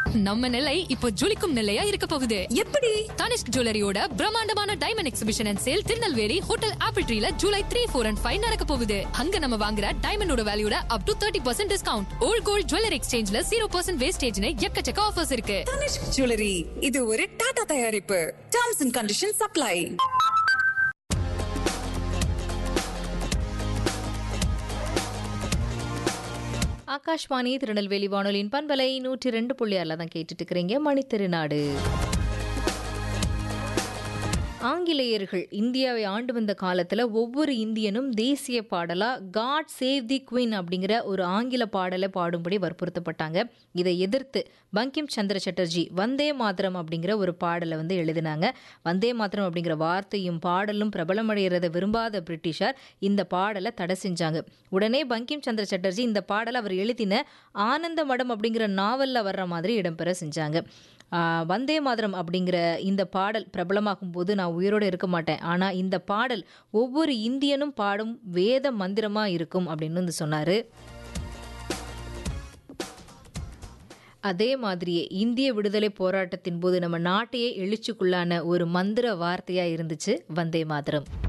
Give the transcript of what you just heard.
நம்ம நிலை இப்போ ஜொலிக்கும் நிலையா இருக்க போகுது எப்படி தனிஷ்க் ஜுவல்லரியோட பிரம்மாண்டமான diamond exhibition and sale Tirunelveli hotel Apple ட்ரீல July three four and five நடக்க போகுது அங்க நம்ம வாங்குற டைமண்டோட வேல்யூட up to thirty percent discount old gold jewellery எக்ஸ்சேஞ்ச்ல ஜீரோ பர்சன்ட் வேஸ்டேஜ்னு எக்கச்சக்க ஆஃபர்ஸ் இருக்கு தனிஷ்க் ஜுவல்லரி இது ஒரு டாடா தயாரிப்பு terms and condition apply Akashvani Tirunelveli வானொலியின் பண்பலை நூற்றி ரெண்டு புள்ளி ஆறில் தான் கேட்டுட்டு இருக்கிறீங்க மணித்திருநாடு ஆங்கிலேயர்கள் இந்தியாவை ஆண்டு வந்த காலத்தில் ஒவ்வொரு இந்தியனும் தேசிய பாடலாக காட் சேவ் தி குயின் அப்படிங்கிற ஒரு ஆங்கில பாடலை பாடும்படி வற்புறுத்தப்பட்டாங்க இதை எதிர்த்து பங்கிம் சந்திர சட்டர்ஜி வந்தே மாதரம் அப்படிங்கிற ஒரு பாடலை வந்து எழுதினாங்க வந்தே மாதரம் அப்படிங்கிற வார்த்தையும் பாடலும் பிரபலமடைகிறத விரும்பாத பிரிட்டிஷார் இந்த பாடலை தடை செஞ்சாங்க உடனே பங்கிம் சந்திர சட்டர்ஜி இந்த பாடலை அவர் எழுதின ஆனந்த மடம் அப்படிங்கிற நாவலில் வர்ற மாதிரி இடம்பெற செஞ்சாங்க ஆஹ் வந்தே மாதரம் அப்படிங்கிற இந்த பாடல் பிரபலமாகும் போது நான் உயிரோடு இருக்க மாட்டேன் ஆனால் இந்த பாடல் ஒவ்வொரு இந்தியனும் பாடும் வேத மந்திரமாக இருக்கும் அப்படின்னு வந்து சொன்னார் அதே மாதிரியே இந்திய விடுதலை போராட்டத்தின் போது நம்ம நாட்டையே எழுச்சிக்குள்ளான ஒரு மந்திர வார்த்தையாக இருந்துச்சு வந்தே மாதரம்